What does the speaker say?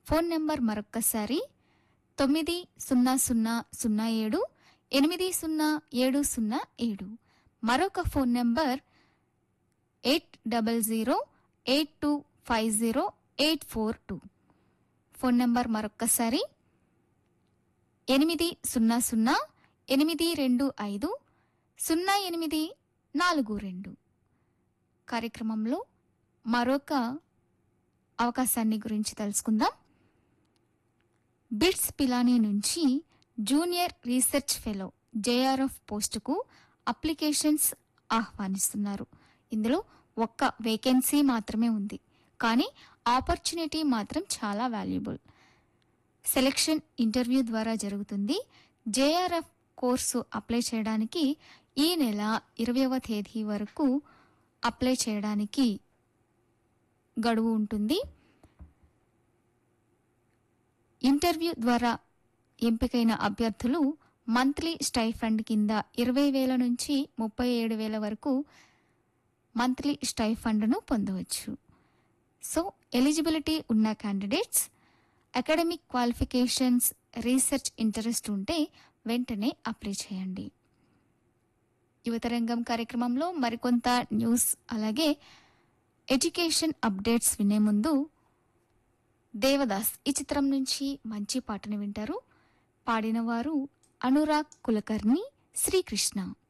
phone number మరొక్కసారి తొమ్మిది సున్నా సున్నా సున్నా ఏడు ఎనిమిది సున్నా ఏడు సున్నా ఏడు మరొక phone number eight double zero eight two five zero eight four two phone number మరొక్కసారి ఎనిమిది సున్నా సున్నా ఎనిమిది రెండు ఐదు సున్నా ఎనిమిది నాలుగు రెండు కార్యక్రమంలో మరొక అవకాశాన్ని గురించి తెలుసుకుందాం బిట్స్ పిలానీ నుంచి జూనియర్ రీసెర్చ్ ఫెలో జేఆర్ఎఫ్ పోస్టుకు అప్లికేషన్స్ ఆహ్వానిస్తున్నారు ఇందులో ఒక్క వేకెన్సీ మాత్రమే ఉంది కానీ ఆపర్చునిటీ మాత్రం చాలా వాల్యుబుల్ సెలక్షన్ ఇంటర్వ్యూ ద్వారా జరుగుతుంది జేఆర్ఎఫ్ కోర్సు అప్లై చేయడానికి ఈ నెల ఇరవైవ తేదీ వరకు అప్లై చేయడానికి గడువు ఉంటుంది ఇంటర్వ్యూ ద్వారా ఎంపికైన అభ్యర్థులు మంత్లీ స్టైఫండ్ కింద ఇరవై వేల నుంచి ముప్పై ఏడు వేల వరకు మంత్లీ స్టైఫండ్ను పొందవచ్చు సో ఎలిజిబిలిటీ ఉన్న candidates academic qualifications research interest ఉంటే వెంటనే అప్లై చేయండి యువతరంగం కార్యక్రమంలో మరికొంత న్యూస్ అలాగే ఎడ్యుకేషన్ అప్డేట్స్ వినే ముందు దేవదాస్ ఈ చిత్రం నుంచి మంచి పాటను వింటారు పాడినవారు అనురాగ్ కులకర్ణి శ్రీకృష్ణ